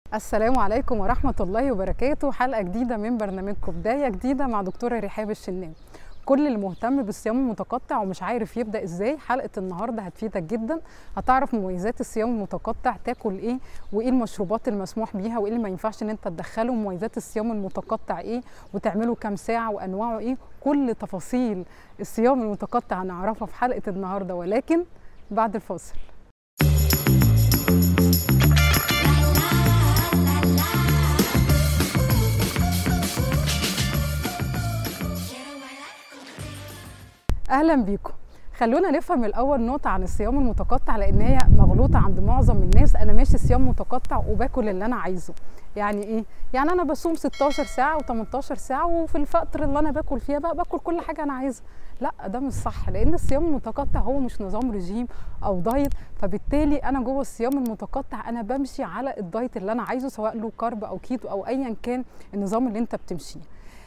السلام عليكم ورحمة الله وبركاته حلقة جديدة من برنامجكم بداية جديدة مع دكتورة رحاب الشناوي كل اللي مهتم بالصيام المتقطع ومش عارف يبدا ازاي حلقه النهارده هتفيدك جدا هتعرف مميزات الصيام المتقطع تاكل ايه وايه المشروبات المسموح بيها وايه اللي ما ينفعش ان انت تدخله مميزات الصيام المتقطع ايه وتعمله كام ساعه وانواعه ايه كل تفاصيل الصيام المتقطع هنعرفها في حلقه النهارده ولكن بعد الفاصل اهلا بيكم خلونا نفهم الاول نقطه عن الصيام المتقطع لان هي مغلوطه عند معظم الناس انا ماشي صيام متقطع وباكل اللي انا عايزه يعني ايه يعني انا بصوم 16 ساعه و18 ساعه وفي الفتره اللي انا باكل فيها بقى باكل كل حاجه انا عايزها لا ده مش صح لان الصيام المتقطع هو مش نظام رجيم او دايت فبالتالي انا جوه الصيام المتقطع انا بمشي على الدايت اللي انا عايزه سواء له كارب او كيتو او ايا كان النظام اللي انت بتمشيه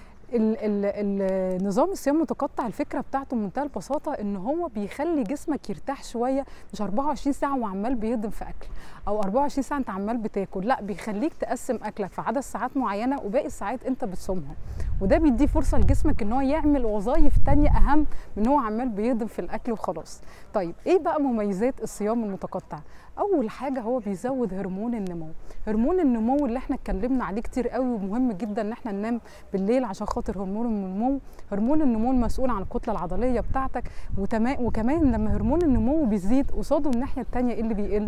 النظام الصيام المتقطع الفكره بتاعته بمنتهى البساطه ان هو بيخلي جسمك يرتاح شويه مش 24 ساعه وعمال بيهضم في اكل او 24 ساعه انت عمال بتاكل لا بيخليك تقسم اكلك في عدد ساعات معينه وباقي الساعات انت بتصومها وده بيدي فرصه لجسمك ان هو يعمل وظائف تانية اهم من هو عمال بيهضم في الاكل وخلاص طيب ايه بقى مميزات الصيام المتقطع اول حاجه هو بيزود هرمون النمو هرمون النمو اللي احنا اتكلمنا عليه كتير قوي ومهم جدا ان احنا ننام بالليل عشان خاطر هرمون النمو هرمون النمو المسؤول عن الكتله العضليه بتاعتك وكمان لما هرمون النمو بيزيد قصاده الناحيه الثانيه ايه اللي بيقل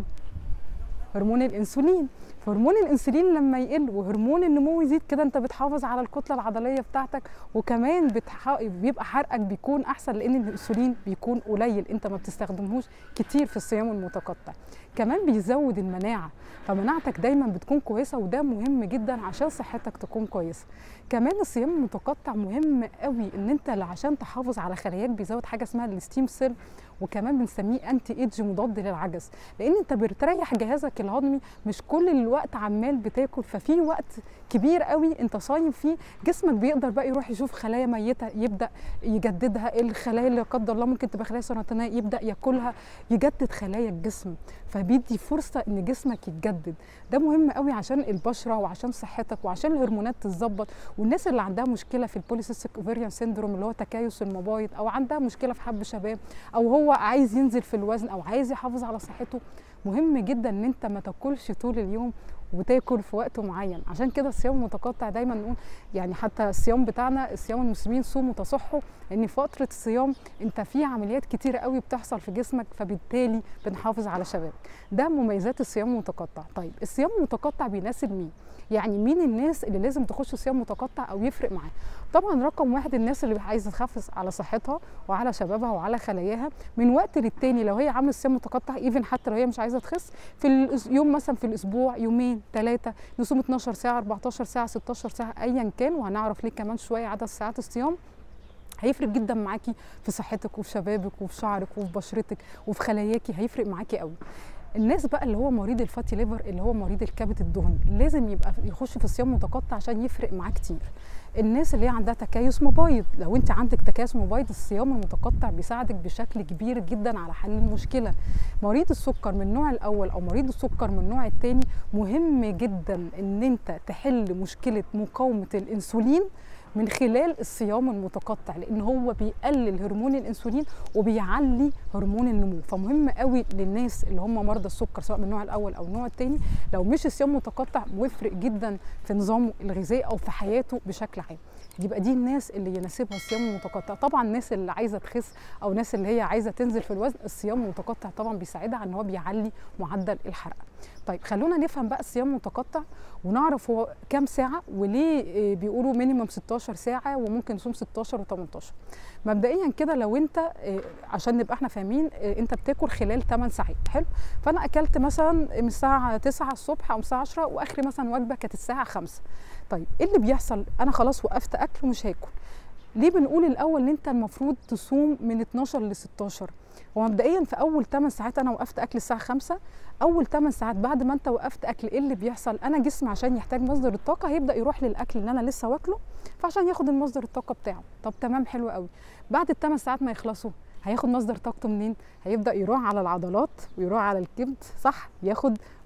هرمون الانسولين هرمون الانسولين لما يقل وهرمون النمو يزيد كده انت بتحافظ على الكتله العضليه بتاعتك وكمان بتح... بيبقى حرقك بيكون احسن لان الانسولين بيكون قليل انت ما بتستخدمهوش كتير في الصيام المتقطع كمان بيزود المناعه فمناعتك دايما بتكون كويسه وده مهم جدا عشان صحتك تكون كويسه كمان الصيام المتقطع مهم قوي ان انت عشان تحافظ على خلاياك بيزود حاجه اسمها الستيم سيل وكمان بنسميه انتي ايدج مضاد للعجز لان انت بتريح جهازك الهضمي مش كل الوقت عمال بتاكل ففي وقت كبير قوي انت صايم فيه جسمك بيقدر بقى يروح يشوف خلايا ميته يبدا يجددها الخلايا اللي لا قدر الله ممكن تبقى خلايا سرطانيه يبدا ياكلها يجدد خلايا الجسم فبيدي فرصه ان جسمك يتجدد ده مهم قوي عشان البشره وعشان صحتك وعشان الهرمونات تتظبط والناس اللي عندها مشكله في البوليسيستيك اوفيريان سيندروم اللي هو تكيس المبايض او عندها مشكله في حب شباب او هو عايز ينزل في الوزن او عايز يحافظ على صحته مهم جدا ان انت ما تاكلش طول اليوم وتاكل في وقت معين عشان كده الصيام المتقطع دايما نقول يعني حتى الصيام بتاعنا الصيام المسلمين صوموا تصحوا لان فتره الصيام انت في عمليات كتيره قوي بتحصل في جسمك فبالتالي بنحافظ على شبابك ده مميزات الصيام المتقطع طيب الصيام المتقطع بيناسب مين يعني مين الناس اللي لازم تخش صيام متقطع او يفرق معاها طبعا رقم واحد الناس اللي عايزه تحافظ على صحتها وعلى شبابها وعلى خلاياها من وقت للتاني لو هي عامله صيام متقطع ايفن حتى لو هي مش عايزه تخس في اليوم مثلا في الاسبوع يومين ثلاثه نصوم 12 ساعه 14 ساعه 16 ساعه ايا كان وهنعرف ليه كمان شويه عدد ساعات الصيام هيفرق جدا معاكي في صحتك وفي شبابك وفي شعرك وفي بشرتك وفي خلاياكي هيفرق معاكي قوي الناس بقى اللي هو مريض الفاتي ليفر اللي هو مريض الكبد الدهني لازم يبقى يخش في الصيام متقطع عشان يفرق معاه كتير الناس اللي هي عندها تكيس مبايض لو انت عندك تكيس مبايض الصيام المتقطع بيساعدك بشكل كبير جدا على حل المشكله مريض السكر من النوع الاول او مريض السكر من النوع الثاني مهم جدا ان انت تحل مشكله مقاومه الانسولين من خلال الصيام المتقطع لان هو بيقلل هرمون الانسولين وبيعلي هرمون النمو فمهم قوي للناس اللي هم مرضى السكر سواء من النوع الاول او النوع الثاني لو مش الصيام متقطع مفرق جدا في نظامه الغذائي او في حياته بشكل عام يبقى دي الناس اللي يناسبها الصيام المتقطع طبعا الناس اللي عايزه تخس او الناس اللي هي عايزه تنزل في الوزن الصيام المتقطع طبعا بيساعدها ان هو بيعلي معدل الحرق طيب خلونا نفهم بقى الصيام المتقطع ونعرف هو كام ساعه وليه بيقولوا مينيمم 16 ساعه وممكن نصوم 16 و18 مبدئيا كده لو انت عشان نبقى احنا فاهمين انت بتاكل خلال 8 ساعات حلو فانا اكلت مثلا من الساعه 9 الصبح او الساعه 10 واخري مثلا وجبه كانت الساعه 5 طيب ايه اللي بيحصل انا خلاص وقفت اكل ومش هاكل ليه بنقول الاول ان انت المفروض تصوم من 12 ل 16 ومبدئيا في اول 8 ساعات انا وقفت اكل الساعه 5 اول 8 ساعات بعد ما انت وقفت اكل ايه اللي بيحصل انا جسمي عشان يحتاج مصدر الطاقه هيبدا يروح للاكل اللي انا لسه واكله فعشان ياخد المصدر الطاقه بتاعه طب تمام حلو قوي بعد الثمان ساعات ما يخلصوا هياخد مصدر طاقته منين هيبدا يروح على العضلات ويروح على الكبد صح ياخد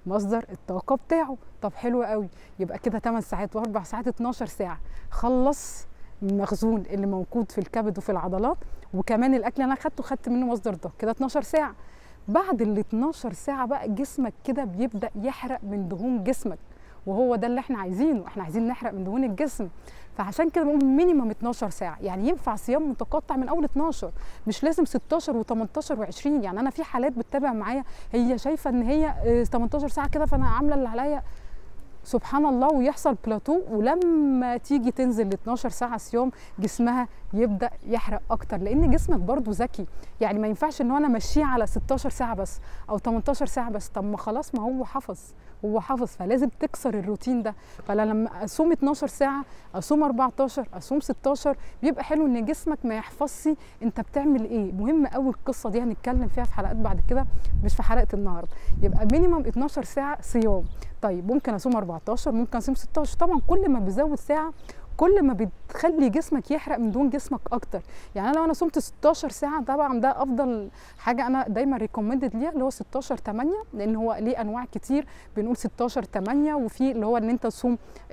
مصدر الطاقه بتاعه طب حلو قوي يبقى كده 8 ساعات و4 ساعات 12 ساعه خلص المخزون اللي موجود في الكبد وفي العضلات وكمان الاكل اللي انا خدته خدت منه مصدر طاقه كده 12 ساعه بعد ال 12 ساعه بقى جسمك كده بيبدا يحرق من دهون جسمك وهو ده اللي احنا عايزينه احنا عايزين نحرق من دهون الجسم فعشان كده بنقول مينيمم 12 ساعه يعني ينفع صيام متقطع من اول 12 مش لازم 16 و18 و20 يعني انا في حالات بتتابع معايا هي شايفه ان هي 18 ساعه كده فانا عامله اللي عليا سبحان الله ويحصل بلاتو ولما تيجي تنزل ل 12 ساعه صيام جسمها يبدا يحرق اكتر لان جسمك برضو ذكي يعني ما ينفعش ان انا امشيه على 16 ساعه بس او 18 ساعه بس طب ما خلاص ما هو حفظ هو حافظ فلازم تكسر الروتين ده فلما اصوم 12 ساعه اصوم 14 اصوم 16 بيبقى حلو ان جسمك ما يحفظش انت بتعمل ايه مهم قوي القصه دي هنتكلم فيها في حلقات بعد كده مش في حلقه النهارده يبقى مينيمم 12 ساعه صيام طيب ممكن اصوم 14 ممكن اصوم 16 طبعا كل ما بزود ساعه كل ما بتخلي جسمك يحرق من دهون جسمك اكتر يعني انا لو انا صمت 16 ساعه طبعا ده افضل حاجه انا دايما ريكومندد ليها اللي هو 16 8 لان هو ليه انواع كتير بنقول 16 8 وفي اللي هو ان انت تصوم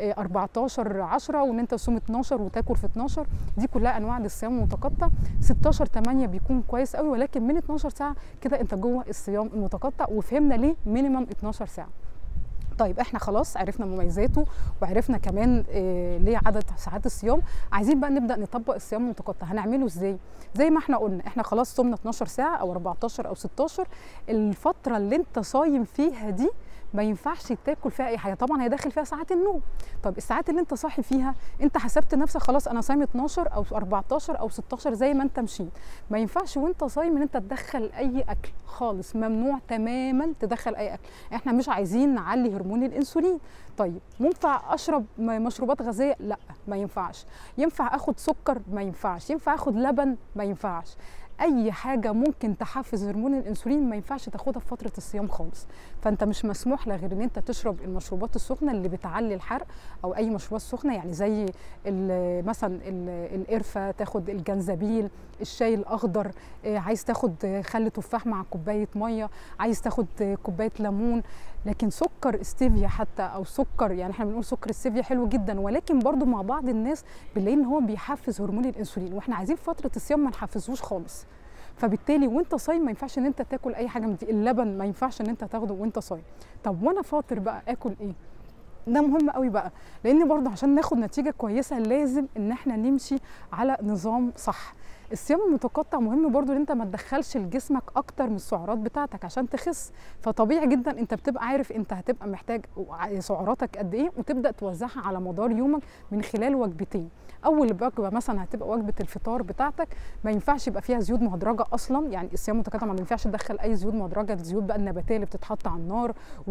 14 10 وان انت تصوم 12 وتاكل في 12 دي كلها انواع للصيام المتقطع 16 8 بيكون كويس قوي ولكن من 12 ساعه كده انت جوه الصيام المتقطع وفهمنا ليه مينيمم 12 ساعه طيب احنا خلاص عرفنا مميزاته وعرفنا كمان إيه ليه عدد ساعات الصيام عايزين بقى نبدا نطبق الصيام المتقطع هنعمله ازاي زي ما احنا قلنا احنا خلاص صمنا 12 ساعه او 14 او 16 الفتره اللي انت صايم فيها دي ما ينفعش تاكل فيها اي حاجه طبعا هي داخل فيها ساعات النوم طب الساعات اللي انت صاحي فيها انت حسبت نفسك خلاص انا صايم 12 او 14 او 16 زي ما انت مشيت ما ينفعش وانت صايم ان انت تدخل اي اكل خالص ممنوع تماما تدخل اي اكل احنا مش عايزين نعلي هرمون الانسولين طيب ينفع اشرب مشروبات غازيه لا ما ينفعش ينفع اخد سكر ما ينفعش ينفع اخد لبن ما ينفعش اي حاجه ممكن تحفز هرمون الانسولين ما ينفعش تاخدها في فتره الصيام خالص فانت مش مسموح لك غير ان انت تشرب المشروبات السخنه اللي بتعلي الحرق او اي مشروبات سخنه يعني زي ال مثلا ال القرفه تاخد الجنزبيل الشاي الاخضر عايز تاخد خل تفاح مع كوبايه ميه عايز تاخد كوبايه ليمون لكن سكر استيفيا حتى او سكر يعني احنا بنقول سكر استيفيا حلو جدا ولكن برضو مع بعض الناس بنلاقي ان هو بيحفز هرمون الانسولين واحنا عايزين فتره الصيام ما نحفزوش خالص فبالتالي وانت صايم ما ينفعش ان انت تاكل اي حاجه من دي اللبن ما ينفعش ان انت تاخده وانت صايم طب وانا فاطر بقى اكل ايه ده مهم قوي بقى لان برضه عشان ناخد نتيجه كويسه لازم ان احنا نمشي على نظام صح الصيام المتقطع مهم برضو ان انت ما تدخلش لجسمك اكتر من السعرات بتاعتك عشان تخس فطبيعي جدا انت بتبقى عارف انت هتبقى محتاج سعراتك قد ايه وتبدا توزعها على مدار يومك من خلال وجبتين اول وجبه مثلا هتبقى وجبه الفطار بتاعتك ما ينفعش يبقى فيها زيوت مهدرجه اصلا يعني الصيام المتقطع ما ينفعش تدخل اي زيوت مهدرجه الزيوت بقى النباتيه اللي بتتحط على النار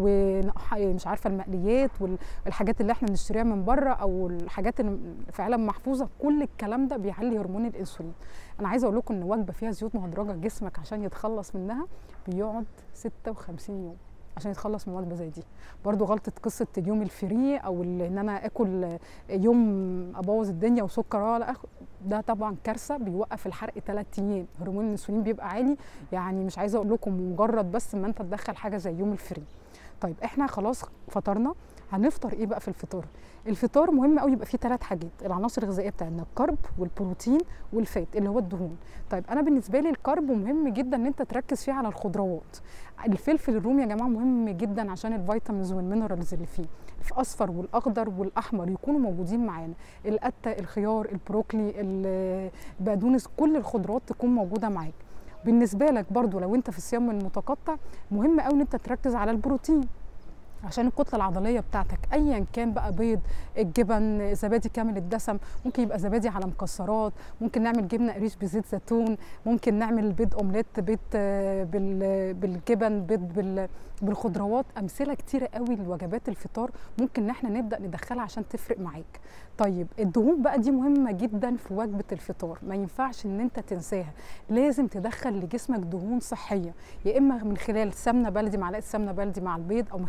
ومش عارفه المقليات والحاجات اللي احنا بنشتريها من بره او الحاجات اللي فعلا محفوظه كل الكلام ده بيعلي هرمون الانسولين انا عايزه اقول لكم ان وجبه فيها زيوت مهدرجه جسمك عشان يتخلص منها بيقعد 56 يوم عشان يتخلص من وجبه زي دي برضو غلطه قصه اليوم الفري او ان انا اكل يوم ابوظ الدنيا وسكر ولا ده طبعا كارثه بيوقف الحرق ثلاث ايام هرمون الانسولين بيبقى عالي يعني مش عايزه اقول لكم مجرد بس ما انت تدخل حاجه زي يوم الفري طيب احنا خلاص فطرنا هنفطر ايه بقى في الفطار الفطار مهم قوي يبقى فيه ثلاث حاجات العناصر الغذائيه بتاعتنا الكرب والبروتين والفات اللي هو الدهون طيب انا بالنسبه لي الكرب مهم جدا ان انت تركز فيه على الخضروات الفلفل الرومي يا جماعه مهم جدا عشان الفيتامينز والمينرالز اللي فيه الاصفر والاخضر والاحمر يكونوا موجودين معانا القته الخيار البروكلي البقدونس كل الخضروات تكون موجوده معاك بالنسبه لك برضو لو انت في الصيام المتقطع مهم قوي ان انت تركز على البروتين عشان الكتله العضليه بتاعتك ايا كان بقى بيض الجبن زبادي كامل الدسم ممكن يبقى زبادي على مكسرات ممكن نعمل جبنه قريش بزيت زيتون ممكن نعمل بيض اومليت بيض بالجبن بيض بالخضروات امثله كتيره قوي لوجبات الفطار ممكن ان احنا نبدا ندخلها عشان تفرق معاك طيب الدهون بقى دي مهمه جدا في وجبه الفطار ما ينفعش ان انت تنساها لازم تدخل لجسمك دهون صحيه يا اما من خلال سمنه بلدي معلقه سمنه بلدي مع البيض او من خلال زيت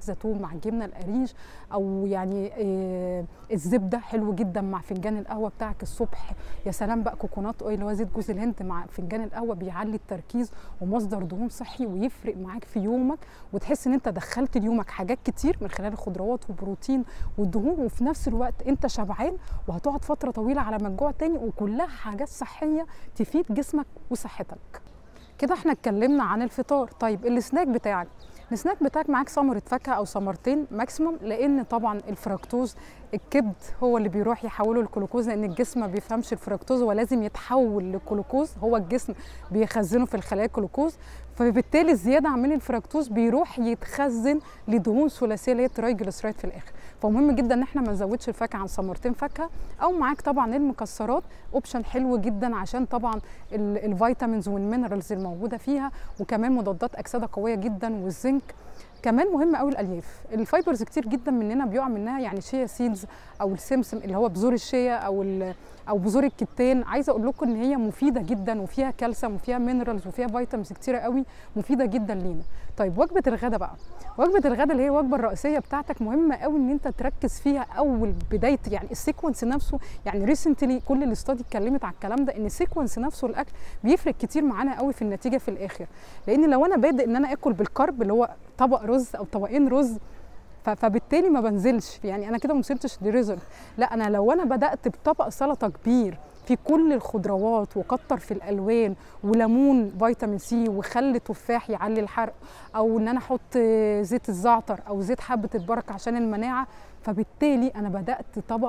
زيتون مع الجبنه القريش او يعني آه الزبده حلو جدا مع فنجان القهوه بتاعك الصبح يا سلام بقى كوكونات اويل اللي هو زيت جوز الهند مع فنجان القهوه بيعلي التركيز ومصدر دهون صحي ويفرق معاك في يومك وتحس ان انت دخلت ليومك حاجات كتير من خلال الخضروات وبروتين والدهون وفي نفس الوقت انت شبعان وهتقعد فتره طويله على ما تجوع تاني وكلها حاجات صحيه تفيد جسمك وصحتك كده احنا اتكلمنا عن الفطار طيب السناك بتاعك السناك بتاعك معاك ثمرة فاكهة أو ثمرتين ماكسيموم لأن طبعا الفركتوز الكبد هو اللي بيروح يحوله لجلوكوز لأن الجسم ما بيفهمش الفركتوز هو لازم يتحول لجلوكوز هو الجسم بيخزنه في الخلايا جلوكوز فبالتالي الزيادة من الفركتوز بيروح يتخزن لدهون ثلاثية اللي هي الترايجليسرايد في الآخر فمهم جدا ان احنا ما نزودش الفاكهه عن ثمرتين فاكهه او معاك طبعا المكسرات اوبشن حلو جدا عشان طبعا الفيتامينز والمينرالز الموجوده فيها وكمان مضادات اكسده قويه جدا والزنك كمان مهم قوي الالياف الفايبرز كتير جدا مننا بيقع منها يعني شيا سيدز او السمسم اللي هو بذور الشيا او او بذور الكتان عايزه اقول لكم ان هي مفيده جدا وفيها كالسيوم وفيها مينرالز وفيها فيتامينز كتيره قوي مفيده جدا لينا طيب وجبه الغداء بقى وجبه الغداء اللي هي الوجبه الرئيسيه بتاعتك مهمه قوي ان انت تركز فيها اول بدايه يعني السيكونس نفسه يعني ريسنتلي كل الاستادي اتكلمت على الكلام ده ان السيكونس نفسه الاكل بيفرق كتير معانا قوي في النتيجه في الاخر لان لو انا بادئ ان انا اكل بالكرب اللي هو طبق رز او طبقين رز فبالتالي ما بنزلش يعني انا كده ما وصلتش لريزلت لا انا لو انا بدات بطبق سلطه كبير في كل الخضروات وكتر في الالوان وليمون فيتامين سي وخل تفاح يعلي الحرق او ان انا احط زيت الزعتر او زيت حبه البركه عشان المناعه فبالتالي انا بدات طبق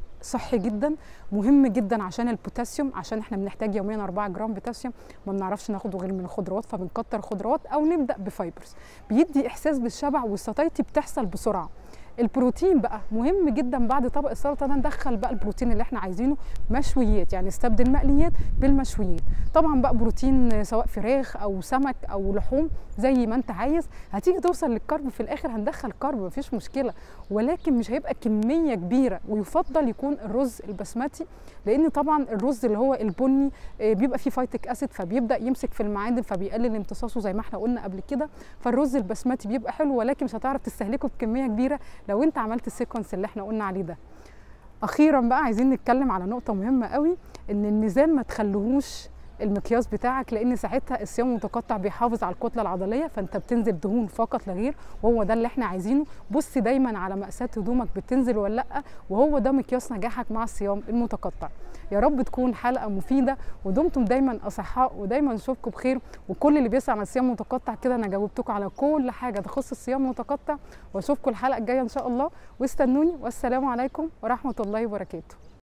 صحي جدا مهم جدا عشان البوتاسيوم عشان احنا بنحتاج يوميا 4 جرام بوتاسيوم ما بنعرفش ناخده غير من الخضروات فبنكتر خضروات او نبدا بفايبرز بيدي احساس بالشبع والساتايتي بتحصل بسرعه البروتين بقى مهم جدا بعد طبق السلطه ده ندخل بقى البروتين اللي احنا عايزينه مشويات يعني نستبدل المقليات بالمشويات طبعا بقى بروتين سواء فراخ او سمك او لحوم زي ما انت عايز هتيجي توصل للكرب في الاخر هندخل كرب مفيش مشكله ولكن مش هيبقى كميه كبيره ويفضل يكون الرز البسمتي لان طبعا الرز اللي هو البني بيبقى فيه فايتك اسيد فبيبدا يمسك في المعادن فبيقلل امتصاصه زي ما احنا قلنا قبل كده فالرز البسمتي بيبقى حلو ولكن مش هتعرف تستهلكه بكميه كبيره لو انت عملت السيكونس اللي احنا قلنا عليه ده اخيرا بقى عايزين نتكلم على نقطه مهمه قوي ان الميزان ما تخليهوش المقياس بتاعك لان ساعتها الصيام المتقطع بيحافظ على الكتله العضليه فانت بتنزل دهون فقط لا غير وهو ده اللي احنا عايزينه بص دايما على مقاسات هدومك بتنزل ولا لا وهو ده مقياس نجاحك مع الصيام المتقطع يا رب تكون حلقه مفيده ودمتم دايما اصحاء ودايما نشوفكم بخير وكل اللي بيسعى على الصيام المتقطع كده انا جاوبتكم على كل حاجه تخص الصيام المتقطع واشوفكم الحلقه الجايه ان شاء الله واستنوني والسلام عليكم ورحمه الله وبركاته